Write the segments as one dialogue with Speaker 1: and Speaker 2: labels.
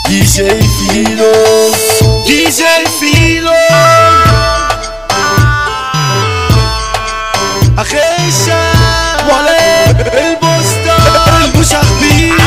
Speaker 1: دي جي فيلو دي جي فيلو اخيشة ولا البوسطة المشاغبين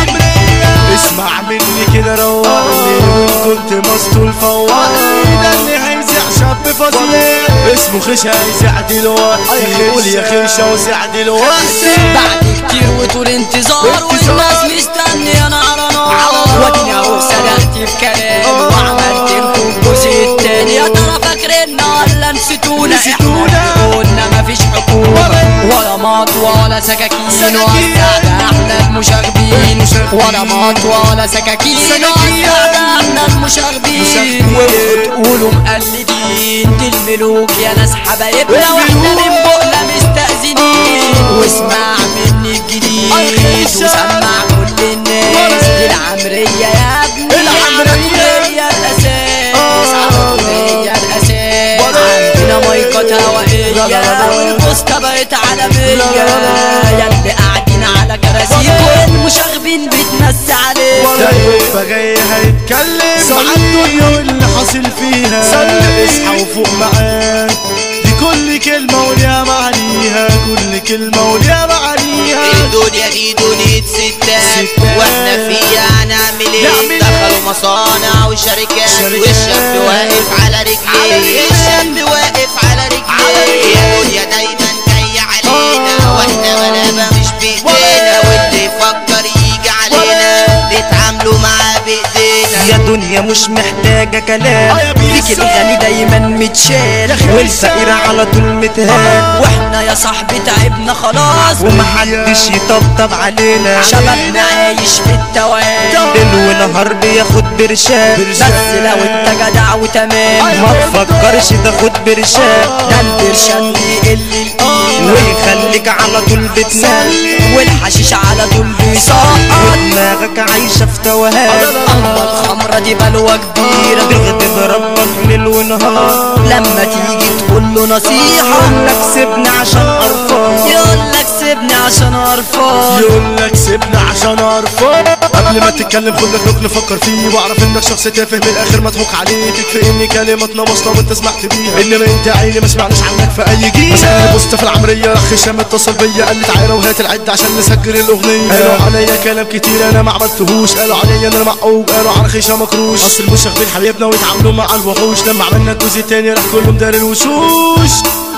Speaker 1: اسمع مني كده روقني وان كنت مسطول فوقني ده اللي هيزع شاب فظيع اسمه خشة هيزع دلوقتي قول يا خشة وزع دلوقتي
Speaker 2: بعد كتير وطول انتظار
Speaker 1: انتظار.
Speaker 2: والناس مستنية انا على نار واديني اهو صدقت في كلامي وعملت لكم الجزء التاني يا ترى فاكريننا ولا نسيتونا
Speaker 1: نسيتونا.
Speaker 2: احنا قلنا مفيش حكومة ولا مطوة ولا سكاكين
Speaker 1: سكاكين.
Speaker 2: وسعنا احنا المشاغبين
Speaker 1: المشاغبين.
Speaker 2: ولا مطوة ولا سكاكين
Speaker 1: سكاكين.
Speaker 2: وسعنا احنا المشاغبين
Speaker 1: مشاغبين.
Speaker 2: وتقولوا مقلدين دي الملوك يا ناس حبايبنا واحنا
Speaker 1: الملوك.
Speaker 2: من بقنا مستأذنين واسمع مني الجديد
Speaker 1: الخشة.
Speaker 2: وسمع كل الناس دي العمرية يا ابني
Speaker 1: العمرية.
Speaker 2: هي الأساس
Speaker 1: آه.
Speaker 2: هي الأساس
Speaker 1: ولا-
Speaker 2: عندنا مايكات
Speaker 1: لا لا
Speaker 2: هوائية
Speaker 1: لا.
Speaker 2: والبوسطة بقت عالمية
Speaker 1: لا لا لا.
Speaker 2: يا اللي قاعدين على كراسيكم المشاغبين بتمسي عليكم
Speaker 1: ده يبقى جاي هيتكلم عن الدنيا واللي حاصل فيها اصحى وفوق معاك دي كل كلمة وليها معانيها كل كلمة وليها معانيها
Speaker 3: الدنيا دي دنيا ستات
Speaker 1: ستات.
Speaker 3: واحنا فيها نعمل ايه
Speaker 1: نعمل
Speaker 3: دخلوا مصانع وشركات
Speaker 1: شركات.
Speaker 3: والشاب واقف على
Speaker 1: على
Speaker 3: رجليه
Speaker 1: رجليه.
Speaker 3: الشاب واقف على
Speaker 1: على
Speaker 3: رجليه
Speaker 1: رجليه.
Speaker 3: الدنيا دايما جاية علينا
Speaker 1: آه.
Speaker 3: واحنا غلابة مش بايدينا
Speaker 1: ولا.
Speaker 3: واللي يفكر يجي علينا نتعاملوا معاه بايدينا
Speaker 2: يا دنيا مش محتاجة
Speaker 1: آه يا
Speaker 2: كلام
Speaker 1: بيسا.
Speaker 2: فيك الغني دايما متشال
Speaker 1: يا خير.
Speaker 2: والفقير على طول متهان واحنا يا صاحبي تعبنا خلاص
Speaker 1: ومحدش
Speaker 2: يطبطب علينا شبابنا عايش في التوان ليل ونهار بياخد برشام بس لو انت جدع وتمام ما تفكرش تاخد برشام ده البرشام بيقل القيمة ويخليك على طول بتنام والحشيش على طول بيسقط ودماغك عايشة في توهان اما الخمرة دي بلوة كبيرة تغضب ربك ليل ونهار لما تيجي تقول له نصيحة يقول لك سيبني عشان قرفان يقول لك سيبني عشان قرفان
Speaker 1: يقول لك سيبنا عشان ارفض قبل ما تتكلم خد لك ركن فكر فيه واعرف انك شخص تافه من الاخر مضحوك عليه تكفي ان كلماتنا واصله وانت سمعت بيها انما انت عيني ما سمعناش عنك في اي جيل بس انا بوست في العمريه اخ هشام اتصل بيا قال لي تعالى وهات العد عشان نسجل الاغنيه قالوا عليا كلام كتير انا ما عملتهوش قالوا عليا ان انا معقوق قالوا على خيشه مكروش اصل المشاغبين حبايبنا ويتعاملوا مع الوحوش لما عملنا الجزء التاني راح كله مدار الوشوش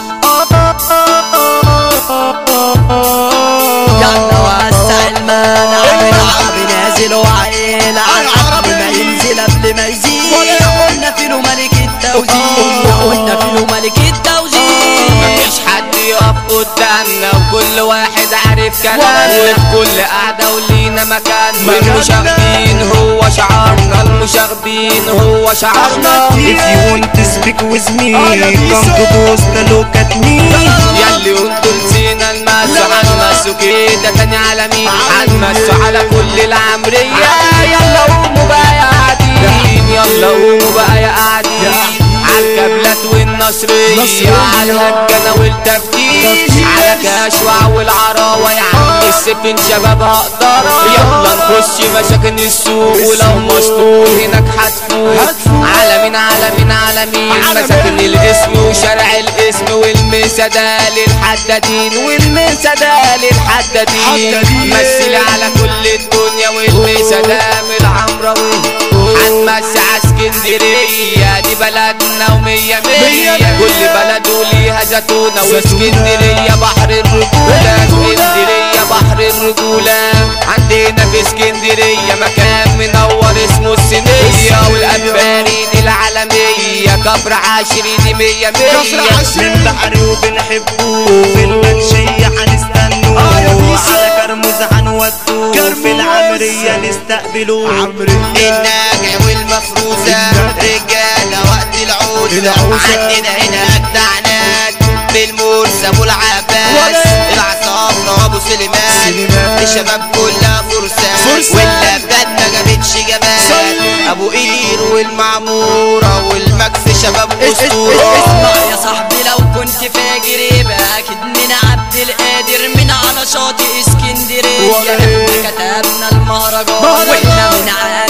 Speaker 2: يلا وسع المانع العربي نازل وعيلة العربي ما ينزل قبل ما يزيد قلنا فيلو ملك التوزيع قلنا فيلو ملك التوزيع
Speaker 3: مفيش حد يقف قدامنا وكل واحد عارف كلامنا في كل قعدة ولينا مكان والمشاغبين هو شعارنا المشاغبين هو شعارنا
Speaker 2: If you want to speak with me come to Costa look at me
Speaker 3: ياللي انتوا نسينا المسوا هنمسوا كده تاني على مين هنمسوا على كل العمرية يلا قوموا بقى يا قاعدين يلا قوموا بقى يا قاعدين عالكابلات والنصرية
Speaker 1: نصرية.
Speaker 3: على الهجنة والتفتيش على كاشوع والعراوة يا عم السفن شبابها قدرة يلا نخش مساكن السوق ولو مسطول هناك هتفوت
Speaker 1: هتفوت.
Speaker 3: على مين على مين على مين
Speaker 1: على
Speaker 3: مساكن
Speaker 1: مين.
Speaker 3: الاسم وشارع الاسم والمسادة للحدادين والمسادة للحدادين
Speaker 1: حدادين.
Speaker 3: مثلي على كل الدنيا والمسادة من العمراوي هنمسي على اسكندرية دي بلدنا ومية
Speaker 1: مية
Speaker 3: مية
Speaker 1: مية.
Speaker 3: كل بلد وليها زتونة واسكندرية بحر الرجولة اسكندرية بحر الرجولة عندنا في اسكندرية مكان منور اسمه السنية والأبارين العالمية كفر عشرين دي مية
Speaker 1: كفر
Speaker 3: مية
Speaker 1: عشرين.
Speaker 2: من بحري وبنحبه في المنشية هنستنوه
Speaker 1: آه يا بيسا.
Speaker 2: على كرموز هنودوه
Speaker 1: كرموز.
Speaker 2: في العمرية نستقبلوه
Speaker 1: عمرية
Speaker 3: الناجع والمفروزة رجالة وقت العوزة
Speaker 1: العوزة.
Speaker 3: عندنا هنا أجدع ناس بالمرسى أبو العباس
Speaker 1: ولا.
Speaker 3: العصافرة أبو سليمان
Speaker 1: سليمان.
Speaker 3: الشباب كلها فرسان
Speaker 1: فرسان.
Speaker 3: واللبات ما جابتش جبال
Speaker 1: صلي.
Speaker 3: أبو قير والمعمورة والمكس شباب أسطورة
Speaker 2: اسمع يا صاحبي لو كنت فاجر يبقى اكيد من عبد القادر من على شاطئ اسكندريه
Speaker 1: ولا إيه؟
Speaker 2: احنا كتبنا المهرجان
Speaker 1: مهرجان.
Speaker 2: واحنا من عند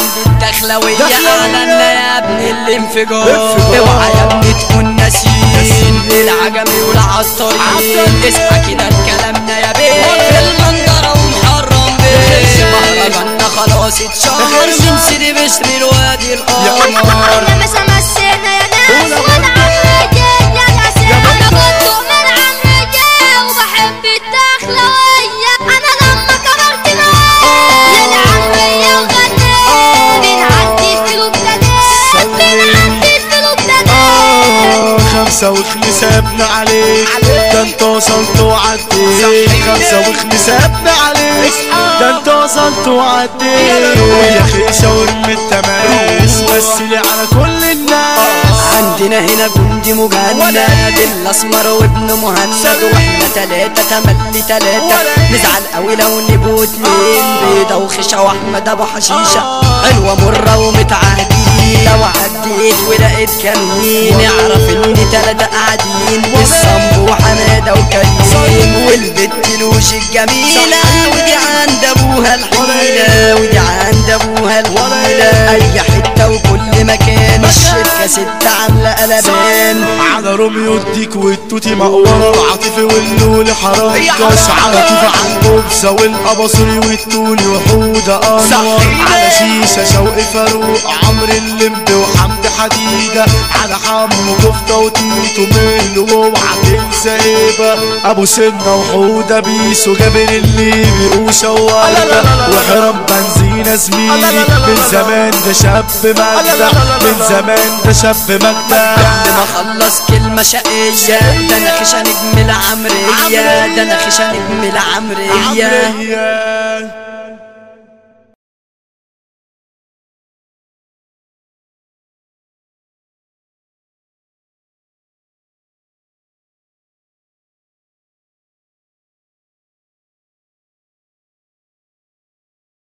Speaker 2: الدخلوية
Speaker 1: دخلوية.
Speaker 2: اعلنا يا ابن الانفجار
Speaker 1: انفجار.
Speaker 2: اوعى يا ابني تكون نسيم العجمي والعطارين
Speaker 1: عطارين.
Speaker 2: اصحى كده لكلامنا يا بيه المنظرة ومحرم بيه مهرجاننا خلاص اتشهر من سيدي بشر الوادي القمر
Speaker 4: احنا مش مسينا يا ناس وانا عمري يا ناس انا كنت من عمري وبحب الدخلوية انا لما كبرت معايا للعمرية وغنيت بنعدي الفلوك تدات بنعدي الفلوك تدات
Speaker 1: آه، خمسة وخمسة ابن عليك ده انت وصلت وعديت خمسة وخمسة ابن عليك ده انت وصلت وعديت ويا خيشة ورمي التماس مثلي على كل الناس
Speaker 2: عندنا هنا جندي مجند الاسمر وابن مهند واحنا تلاتة تملي تلاتة نزعل قوي لو نبقوا اتنين بيضة وخشة واحمد ابو حشيشة حلوة مرة ومتعادين لو عديت ولقيت كمين اعرف ان تلاتة قاعدين الصنب وحمادة وكريم والبت لوش الجميلة ودي عند ابوها الحيلة ودي عند ابوها الحيلة اي حتة وكل مكان الشركة ست عاملة قلبان
Speaker 1: على روميو الديك والتوتي مقورة العاطفي واللولي حرنكش على كيف على البوبسة والقبصري والتولي وحودة انور على شيشة شوقي فاروق عمرو اللمبي وحمدي حديدة على حمو كفتة وتيتو مهل واوعى تنسى هيبة ابو سنة وحودة بيسو جابر الليبي وشوالة وحرام بنزينة زميلي من زمان ده شاب مجدع من زمان ده شاب مجدع
Speaker 2: بعد ما خلص كلمة شقية ده انا خشة نجم العمرية ده انا خشة نجم العمرية
Speaker 1: عمرية